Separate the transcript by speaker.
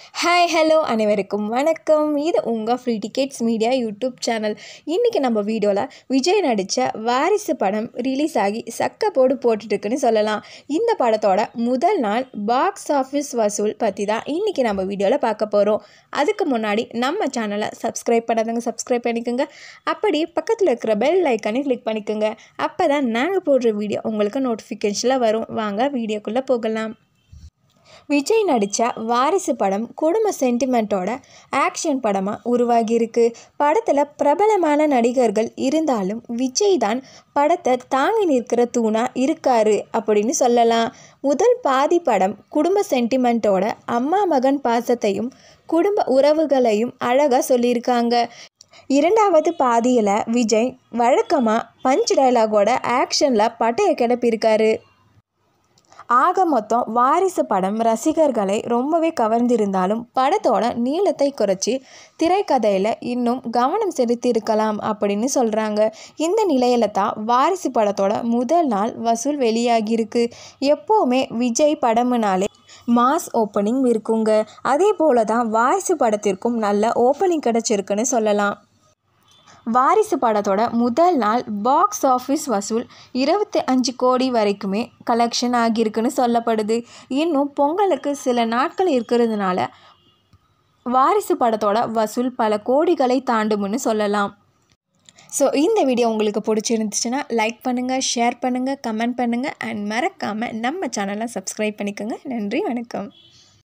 Speaker 1: hi hello அனைவருக்கும் வணக்கம் இது உங்கள் free tickets media YouTube channel இன்றைக்கி நம்ம வீடியோவில் விஜய் நடித்த வாரிசு படம் ரிலீஸ் ஆகி சக்க போடு போட்டுட்டுருக்குன்னு சொல்லலாம் இந்த படத்தோட முதல் நாள் பாக்ஸ் ஆஃபீஸ் வசூல் பற்றி தான் இன்றைக்கி நம்ம வீடியோவில் பார்க்க போகிறோம் அதுக்கு முன்னாடி நம்ம சேனலை சப்ஸ்கிரைப் பண்ணாதவங்க சப்ஸ்கிரைப் பண்ணிக்கோங்க அப்படி பக்கத்தில் இருக்கிற பெல் ஐக்கானே கிளிக் பண்ணிக்கோங்க அப்போ தான் நாங்கள் போடுற வீடியோ உங்களுக்கு நோட்டிஃபிகேஷனில் வரும் வாங்க வீடியோக்குள்ளே போகலாம் விஜய் நடித்த வாரிசு படம் குடும்ப சென்டிமெண்ட்டோட ஆக்ஷன் படமாக உருவாகியிருக்கு படத்தில் பிரபலமான நடிகர்கள் இருந்தாலும் விஜய் தான் படத்தை தாங்கி நிற்கிற தூணா இருக்காரு அப்படின்னு சொல்லலாம் முதல் பாதி படம் குடும்ப சென்டிமெண்ட்டோட அம்மா மகன் பாசத்தையும் குடும்ப உறவுகளையும் அழகாக சொல்லியிருக்காங்க இரண்டாவது பாதியில் விஜய் வழக்கமாக பஞ்ச் டைலாகோட ஆக்ஷனில் பட்டையை கிளப்பியிருக்காரு ஆக மொத்தம் வாரிசு படம் ரசிகர்களை ரொம்பவே கவர்ந்திருந்தாலும் படத்தோட நீளத்தை குறைச்சி திரைக்கதையில் இன்னும் கவனம் செலுத்தியிருக்கலாம் அப்படின்னு சொல்கிறாங்க இந்த நிலையில தான் வாரிசு படத்தோட முதல் நாள் வசூல் வெளியாகியிருக்கு எப்போவுமே விஜய் படம்னாலே மாஸ் ஓப்பனிங் இருக்குங்க அதே போல தான் வாரிசு படத்திற்கும் நல்ல ஓப்பனிங் கிடச்சிருக்குன்னு சொல்லலாம் வாரிசு படத்தோட முதல் நாள் பாக்ஸ் ஆஃபீஸ் வசூல் இருபத்தி அஞ்சு கோடி வரைக்குமே கலெக்ஷன் ஆகியிருக்குன்னு சொல்லப்படுது இன்னும் பொங்கலுக்கு சில நாட்கள் இருக்கிறதுனால வாரிசு படத்தோட வசூல் பல கோடிகளை தாண்டும்னு சொல்லலாம் ஸோ இந்த வீடியோ உங்களுக்கு பிடிச்சிருந்துச்சுன்னா லைக் பண்ணுங்கள் ஷேர் பண்ணுங்கள் கமெண்ட் பண்ணுங்கள் அண்ட் மறக்காமல் நம்ம சேனலை சப்ஸ்கிரைப் பண்ணிக்கோங்க நன்றி வணக்கம்